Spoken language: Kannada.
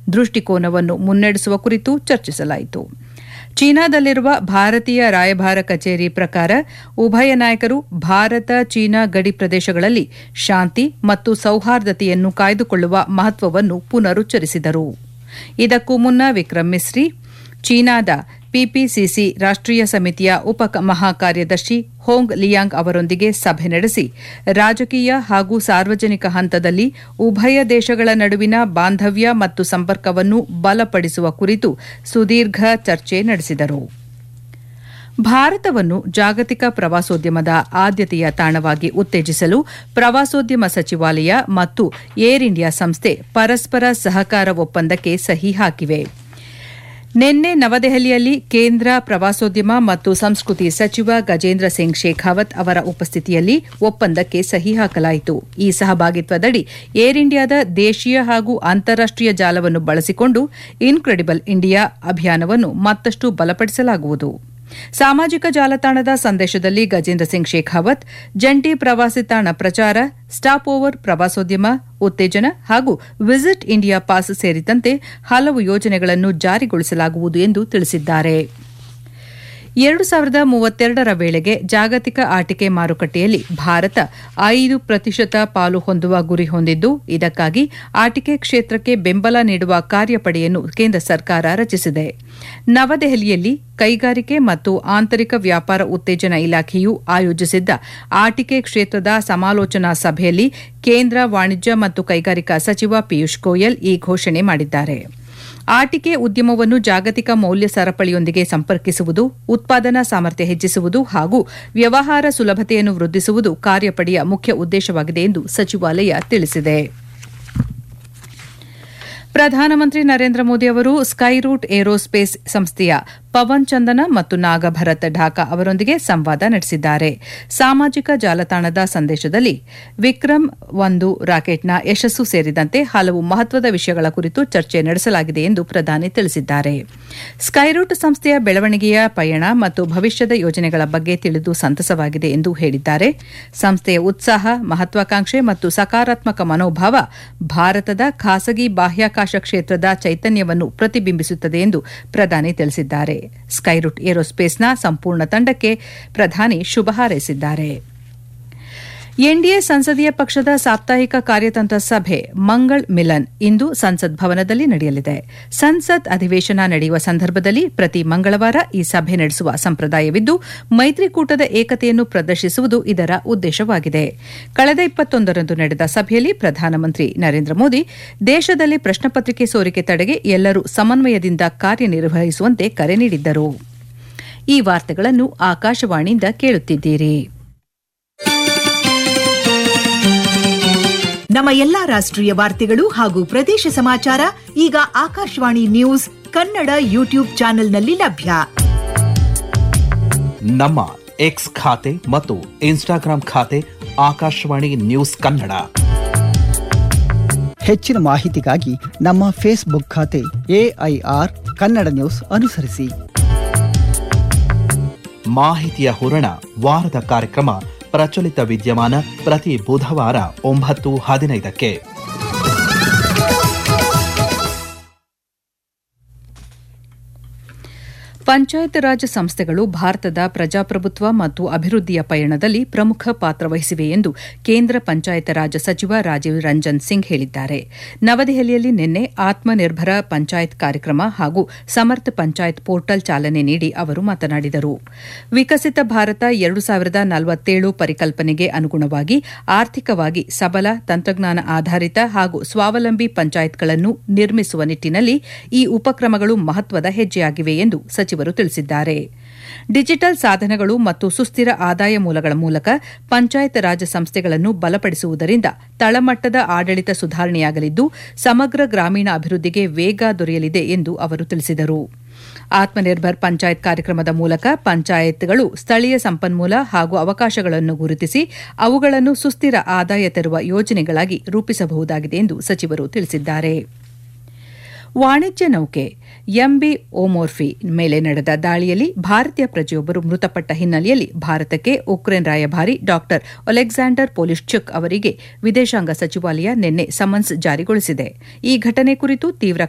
ದೃಷ್ಟಿಕೋನವನ್ನು ಮುನ್ನಡೆಸುವ ಕುರಿತು ಚರ್ಚಿಸಲಾಯಿತು ಚೀನಾದಲ್ಲಿರುವ ಭಾರತೀಯ ರಾಯಭಾರ ಕಚೇರಿ ಪ್ರಕಾರ ಉಭಯ ನಾಯಕರು ಭಾರತ ಚೀನಾ ಗಡಿ ಪ್ರದೇಶಗಳಲ್ಲಿ ಶಾಂತಿ ಮತ್ತು ಸೌಹಾರ್ದತೆಯನ್ನು ಕಾಯ್ದುಕೊಳ್ಳುವ ಮಹತ್ವವನ್ನು ಪುನರುಚ್ಚರಿಸಿದರು ಇದಕ್ಕೂ ಮುನ್ನ ವಿಕ್ರಮ್ ಮಿಸ್ರಿ ಚೀನಾದ ಪಿಪಿಸಿಸಿ ರಾಷ್ಟ್ರೀಯ ಸಮಿತಿಯ ಉಪ ಮಹಾಕಾರ್ಯದರ್ಶಿ ಹೋಂಗ್ ಲಿಯಾಂಗ್ ಅವರೊಂದಿಗೆ ಸಭೆ ನಡೆಸಿ ರಾಜಕೀಯ ಹಾಗೂ ಸಾರ್ವಜನಿಕ ಹಂತದಲ್ಲಿ ಉಭಯ ದೇಶಗಳ ನಡುವಿನ ಬಾಂಧವ್ಯ ಮತ್ತು ಸಂಪರ್ಕವನ್ನು ಬಲಪಡಿಸುವ ಕುರಿತು ಸುದೀರ್ಘ ಚರ್ಚೆ ನಡೆಸಿದರು ಭಾರತವನ್ನು ಜಾಗತಿಕ ಪ್ರವಾಸೋದ್ಯಮದ ಆದ್ಯತೆಯ ತಾಣವಾಗಿ ಉತ್ತೇಜಿಸಲು ಪ್ರವಾಸೋದ್ಯಮ ಸಚಿವಾಲಯ ಮತ್ತು ಏರ್ ಇಂಡಿಯಾ ಸಂಸ್ಥೆ ಪರಸ್ಪರ ಸಹಕಾರ ಒಪ್ಪಂದಕ್ಕೆ ಸಹಿ ಹಾಕಿವೆ ನಿನ್ನೆ ನವದೆಹಲಿಯಲ್ಲಿ ಕೇಂದ್ರ ಪ್ರವಾಸೋದ್ಯಮ ಮತ್ತು ಸಂಸ್ಕೃತಿ ಸಚಿವ ಗಜೇಂದ್ರ ಸಿಂಗ್ ಶೇಖಾವತ್ ಅವರ ಉಪಸ್ಥಿತಿಯಲ್ಲಿ ಒಪ್ಪಂದಕ್ಕೆ ಸಹಿ ಹಾಕಲಾಯಿತು ಈ ಸಹಭಾಗಿತ್ವದಡಿ ಏರ್ ಇಂಡಿಯಾದ ದೇಶೀಯ ಹಾಗೂ ಅಂತಾರಾಷ್ಟೀಯ ಜಾಲವನ್ನು ಬಳಸಿಕೊಂಡು ಇನ್ಕ್ರೆಡಿಬಲ್ ಇಂಡಿಯಾ ಅಭಿಯಾನವನ್ನು ಮತ್ತಷ್ಟು ಬಲಪಡಿಸಲಾಗುವುದು ಸಾಮಾಜಿಕ ಜಾಲತಾಣದ ಸಂದೇಶದಲ್ಲಿ ಗಜೇಂದ್ರ ಸಿಂಗ್ ಶೇಖಾವತ್ ಜಂಟಿ ಪ್ರವಾಸಿ ತಾಣ ಪ್ರಚಾರ ಸ್ಟಾಪ್ ಓವರ್ ಪ್ರವಾಸೋದ್ಯಮ ಉತ್ತೇಜನ ಹಾಗೂ ವಿಸಿಟ್ ಇಂಡಿಯಾ ಪಾಸ್ ಸೇರಿದಂತೆ ಹಲವು ಯೋಜನೆಗಳನ್ನು ಜಾರಿಗೊಳಿಸಲಾಗುವುದು ಎಂದು ತಿಳಿಸಿದ್ದಾರೆ ಎರಡು ಸಾವಿರದ ಮೂವತ್ತೆರಡರ ವೇಳೆಗೆ ಜಾಗತಿಕ ಆಟಿಕೆ ಮಾರುಕಟ್ಟೆಯಲ್ಲಿ ಭಾರತ ಐದು ಪ್ರತಿಶತ ಪಾಲು ಹೊಂದುವ ಗುರಿ ಹೊಂದಿದ್ದು ಇದಕ್ಕಾಗಿ ಆಟಿಕೆ ಕ್ಷೇತ್ರಕ್ಕೆ ಬೆಂಬಲ ನೀಡುವ ಕಾರ್ಯಪಡೆಯನ್ನು ಕೇಂದ್ರ ಸರ್ಕಾರ ರಚಿಸಿದೆ ನವದೆಹಲಿಯಲ್ಲಿ ಕೈಗಾರಿಕೆ ಮತ್ತು ಆಂತರಿಕ ವ್ಯಾಪಾರ ಉತ್ತೇಜನ ಇಲಾಖೆಯು ಆಯೋಜಿಸಿದ್ದ ಆಟಿಕೆ ಕ್ಷೇತ್ರದ ಸಮಾಲೋಚನಾ ಸಭೆಯಲ್ಲಿ ಕೇಂದ್ರ ವಾಣಿಜ್ಯ ಮತ್ತು ಕೈಗಾರಿಕಾ ಸಚಿವ ಪಿಯೂಷ್ ಗೋಯಲ್ ಈ ಘೋಷಣೆ ಮಾಡಿದ್ದಾರೆ ಆಟಿಕೆ ಉದ್ಯಮವನ್ನು ಜಾಗತಿಕ ಮೌಲ್ಯ ಸರಪಳಿಯೊಂದಿಗೆ ಸಂಪರ್ಕಿಸುವುದು ಉತ್ಪಾದನಾ ಸಾಮರ್ಥ್ಯ ಹೆಚ್ಚಿಸುವುದು ಹಾಗೂ ವ್ಯವಹಾರ ಸುಲಭತೆಯನ್ನು ವೃದ್ಧಿಸುವುದು ಕಾರ್ಯಪಡೆಯ ಮುಖ್ಯ ಉದ್ದೇಶವಾಗಿದೆ ಎಂದು ಸಚಿವಾಲಯ ತಿಳಿಸಿದೆ ಪ್ರಧಾನಮಂತ್ರಿ ನರೇಂದ್ರ ಮೋದಿ ಅವರು ಸ್ಕೈರೂಟ್ ಏರೋಸ್ಪೇಸ್ ಸಂಸ್ಥೆಯ ಪವನ್ ಚಂದನ ಮತ್ತು ನಾಗಭರತ್ ಢಾಕಾ ಅವರೊಂದಿಗೆ ಸಂವಾದ ನಡೆಸಿದ್ದಾರೆ ಸಾಮಾಜಿಕ ಜಾಲತಾಣದ ಸಂದೇಶದಲ್ಲಿ ವಿಕ್ರಮ್ ಒಂದು ರಾಕೆಟ್ನ ಯಶಸ್ಸು ಸೇರಿದಂತೆ ಹಲವು ಮಹತ್ವದ ವಿಷಯಗಳ ಕುರಿತು ಚರ್ಚೆ ನಡೆಸಲಾಗಿದೆ ಎಂದು ಪ್ರಧಾನಿ ತಿಳಿಸಿದ್ದಾರೆ ಸ್ಕೈರೂಟ್ ಸಂಸ್ಥೆಯ ಬೆಳವಣಿಗೆಯ ಪಯಣ ಮತ್ತು ಭವಿಷ್ಯದ ಯೋಜನೆಗಳ ಬಗ್ಗೆ ತಿಳಿದು ಸಂತಸವಾಗಿದೆ ಎಂದು ಹೇಳಿದ್ದಾರೆ ಸಂಸ್ಥೆಯ ಉತ್ಸಾಹ ಮಹತ್ವಾಕಾಂಕ್ಷೆ ಮತ್ತು ಸಕಾರಾತ್ಮಕ ಮನೋಭಾವ ಭಾರತದ ಖಾಸಗಿ ಬಾಹ್ಯಾಕಾಶ ಕ್ಷೇತ್ರದ ಚೈತನ್ಯವನ್ನು ಪ್ರತಿಬಿಂಬಿಸುತ್ತದೆ ಎಂದು ಪ್ರಧಾನಿ ತಿಳಿಸಿದ್ದಾರೆ ಸ್ಕೈರೂಟ್ ಏರೋಸ್ಪೇಸ್ನ ಸಂಪೂರ್ಣ ತಂಡಕ್ಕೆ ಪ್ರಧಾನಿ ಶುಭ ಹಾರೈಸಿದ್ದಾರೆ ಎನ್ಡಿಎ ಸಂಸದೀಯ ಪಕ್ಷದ ಸಾಪ್ತಾಹಿಕ ಕಾರ್ಯತಂತ್ರ ಸಭೆ ಮಂಗಳ್ ಮಿಲನ್ ಇಂದು ಸಂಸತ್ ಭವನದಲ್ಲಿ ನಡೆಯಲಿದೆ ಸಂಸತ್ ಅಧಿವೇಶನ ನಡೆಯುವ ಸಂದರ್ಭದಲ್ಲಿ ಪ್ರತಿ ಮಂಗಳವಾರ ಈ ಸಭೆ ನಡೆಸುವ ಸಂಪ್ರದಾಯವಿದ್ದು ಮೈತ್ರಿಕೂಟದ ಏಕತೆಯನ್ನು ಪ್ರದರ್ಶಿಸುವುದು ಇದರ ಉದ್ದೇಶವಾಗಿದೆ ಕಳೆದ ಇಪ್ಪತ್ತೊಂದರಂದು ನಡೆದ ಸಭೆಯಲ್ಲಿ ಪ್ರಧಾನಮಂತ್ರಿ ನರೇಂದ್ರ ಮೋದಿ ದೇಶದಲ್ಲಿ ಪ್ರಶ್ನಪತ್ರಿಕೆ ಸೋರಿಕೆ ತಡೆಗೆ ಎಲ್ಲರೂ ಸಮನ್ವಯದಿಂದ ಕಾರ್ಯನಿರ್ವಹಿಸುವಂತೆ ಕರೆ ನೀಡಿದ್ದರು ಈ ವಾರ್ತೆಗಳನ್ನು ಆಕಾಶವಾಣಿಯಿಂದ ಕೇಳುತ್ತಿದ್ದೀರಿ ನಮ್ಮ ಎಲ್ಲಾ ರಾಷ್ಟ್ರೀಯ ವಾರ್ತೆಗಳು ಹಾಗೂ ಪ್ರದೇಶ ಸಮಾಚಾರ ಈಗ ಆಕಾಶವಾಣಿ ನ್ಯೂಸ್ ಕನ್ನಡ ಯೂಟ್ಯೂಬ್ ಚಾನೆಲ್ನಲ್ಲಿ ಲಭ್ಯ ನಮ್ಮ ಎಕ್ಸ್ ಖಾತೆ ಮತ್ತು ಇನ್ಸ್ಟಾಗ್ರಾಂ ಖಾತೆ ಆಕಾಶವಾಣಿ ನ್ಯೂಸ್ ಕನ್ನಡ ಹೆಚ್ಚಿನ ಮಾಹಿತಿಗಾಗಿ ನಮ್ಮ ಫೇಸ್ಬುಕ್ ಖಾತೆ ಎಐಆರ್ ಕನ್ನಡ ನ್ಯೂಸ್ ಅನುಸರಿಸಿ ಮಾಹಿತಿಯ ಹೂರಣ ವಾರದ ಕಾರ್ಯಕ್ರಮ ಪ್ರಚಲಿತ ವಿದ್ಯಮಾನ ಪ್ರತಿ ಬುಧವಾರ ಒಂಬತ್ತು ಹದಿನೈದಕ್ಕೆ ಪಂಚಾಯತ್ ರಾಜ್ ಸಂಸ್ಥೆಗಳು ಭಾರತದ ಪ್ರಜಾಪ್ರಭುತ್ವ ಮತ್ತು ಅಭಿವೃದ್ಧಿಯ ಪಯಣದಲ್ಲಿ ಪ್ರಮುಖ ಪಾತ್ರ ವಹಿಸಿವೆ ಎಂದು ಕೇಂದ್ರ ಪಂಚಾಯತ್ ರಾಜ್ ಸಚಿವ ರಾಜೀವ್ ರಂಜನ್ ಸಿಂಗ್ ಹೇಳಿದ್ದಾರೆ ನವದೆಹಲಿಯಲ್ಲಿ ನಿನ್ನೆ ಆತ್ಮನಿರ್ಭರ ಪಂಚಾಯತ್ ಕಾರ್ಯಕ್ರಮ ಹಾಗೂ ಸಮರ್ಥ ಪಂಚಾಯತ್ ಪೋರ್ಟಲ್ ಚಾಲನೆ ನೀಡಿ ಅವರು ಮಾತನಾಡಿದರು ವಿಕಸಿತ ಭಾರತ ಎರಡು ಸಾವಿರದ ನಲವತ್ತೇಳು ಪರಿಕಲ್ಪನೆಗೆ ಅನುಗುಣವಾಗಿ ಆರ್ಥಿಕವಾಗಿ ಸಬಲ ತಂತ್ರಜ್ಞಾನ ಆಧಾರಿತ ಹಾಗೂ ಸ್ವಾವಲಂಬಿ ಪಂಚಾಯತ್ಗಳನ್ನು ನಿರ್ಮಿಸುವ ನಿಟ್ಟಿನಲ್ಲಿ ಈ ಉಪಕ್ರಮಗಳು ಮಹತ್ವದ ಹೆಜ್ಜೆಯಾಗಿವೆ ಎಂದು ಸಚಿವರು ತಿಳಿಸಿದ್ದಾರೆ ಡಿಜಿಟಲ್ ಸಾಧನಗಳು ಮತ್ತು ಸುಸ್ಥಿರ ಆದಾಯ ಮೂಲಗಳ ಮೂಲಕ ಪಂಚಾಯತ್ ರಾಜ್ ಸಂಸ್ಥೆಗಳನ್ನು ಬಲಪಡಿಸುವುದರಿಂದ ತಳಮಟ್ಟದ ಆಡಳಿತ ಸುಧಾರಣೆಯಾಗಲಿದ್ದು ಸಮಗ್ರ ಗ್ರಾಮೀಣ ಅಭಿವೃದ್ಧಿಗೆ ವೇಗ ದೊರೆಯಲಿದೆ ಎಂದು ಅವರು ತಿಳಿಸಿದರು ಆತ್ಮನಿರ್ಭರ್ ಪಂಚಾಯತ್ ಕಾರ್ಯಕ್ರಮದ ಮೂಲಕ ಪಂಚಾಯತ್ಗಳು ಸ್ಥಳೀಯ ಸಂಪನ್ಮೂಲ ಹಾಗೂ ಅವಕಾಶಗಳನ್ನು ಗುರುತಿಸಿ ಅವುಗಳನ್ನು ಸುಸ್ಥಿರ ಆದಾಯ ತರುವ ಯೋಜನೆಗಳಾಗಿ ರೂಪಿಸಬಹುದಾಗಿದೆ ಎಂದು ಸಚಿವರು ತಿಳಿಸಿದ್ದಾರೆ ವಾಣಿಜ್ಯ ನೌಕೆ ಎಂಬಿ ಓಮೋರ್ಫಿ ಮೇಲೆ ನಡೆದ ದಾಳಿಯಲ್ಲಿ ಭಾರತೀಯ ಪ್ರಜೆಯೊಬ್ಬರು ಮೃತಪಟ್ಟ ಹಿನ್ನೆಲೆಯಲ್ಲಿ ಭಾರತಕ್ಕೆ ಉಕ್ರೇನ್ ರಾಯಭಾರಿ ಡಾ ಒಲೆಕ್ಸಾಂಡರ್ ಪೊಲಿಶ್ಚುಕ್ ಅವರಿಗೆ ವಿದೇಶಾಂಗ ಸಚಿವಾಲಯ ನಿನ್ನೆ ಸಮನ್ಸ್ ಜಾರಿಗೊಳಿಸಿದೆ ಈ ಘಟನೆ ಕುರಿತು ತೀವ್ರ